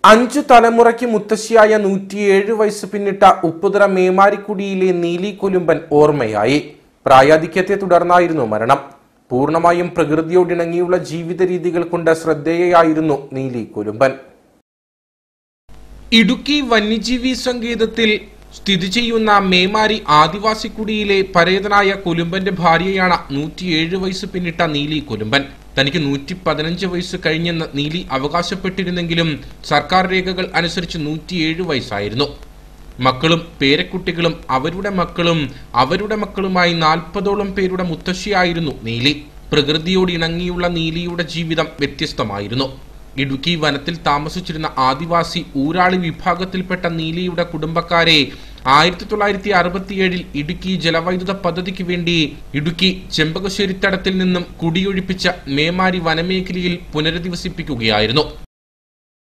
അഞ്ചു തലമുറയ്ക്ക് മുത്തശ്ശിയായ നൂറ്റിയേഴ് വയസ്സ് പിന്നിട്ട ഉപ്പുതറ മേമാരിക്കുടിയിലെ നീലി കൊലുമ്പൻ ഓർമ്മയായി പ്രായാധിക്യത്തെ തുടർന്നായിരുന്നു മരണം പൂർണ്ണമായും പ്രകൃതിയോടിണങ്ങിയുള്ള ജീവിത രീതികൾ കൊണ്ട് ശ്രദ്ധേയയായിരുന്നു നീലി കൊലുമ്പൻ ഇടുക്കി വന്യജീവി സങ്കേതത്തിൽ സ്ഥിതി ചെയ്യുന്ന മേമാരി ആദിവാസിക്കുടിയിലെ പരേതനായ കൊലുമ്പന്റെ ഭാര്യയാണ് നൂറ്റിയേഴ് വയസ്സ് പിന്നിട്ട നീലി കൊലുമ്പൻ തനിക്ക് നൂറ്റി പതിനഞ്ച് വയസ്സ് കഴിഞ്ഞെന്ന് നീലി അവകാശപ്പെട്ടിരുന്നെങ്കിലും സർക്കാർ രേഖകൾ അനുസരിച്ച് നൂറ്റിയേഴ് വയസ്സായിരുന്നു മക്കളും പേരക്കുട്ടികളും അവരുടെ മക്കളും അവരുടെ മക്കളുമായി നാൽപ്പതോളം പേരുടെ മുത്തശ്ശിയായിരുന്നു നീലി പ്രകൃതിയോട് ഇണങ്ങിയുള്ള നീലിയുടെ ജീവിതം വ്യത്യസ്തമായിരുന്നു ഇടുക്കി വനത്തിൽ താമസിച്ചിരുന്ന ആദിവാസി ഊരാളി വിഭാഗത്തിൽപ്പെട്ട നീലിയുടെ കുടുംബക്കാരെ ആയിരത്തി തൊള്ളായിരത്തി അറുപത്തിയേഴിൽ ഇടുക്കി ജലവൈദ്യുത പദ്ധതിക്ക് വേണ്ടി ഇടുക്കി ചെമ്പകശ്ശേരി തടത്തിൽ നിന്നും കുടിയൊഴിപ്പിച്ച മേമാരി വനമേഖലയിൽ പുനരധിവസിപ്പിക്കുകയായിരുന്നു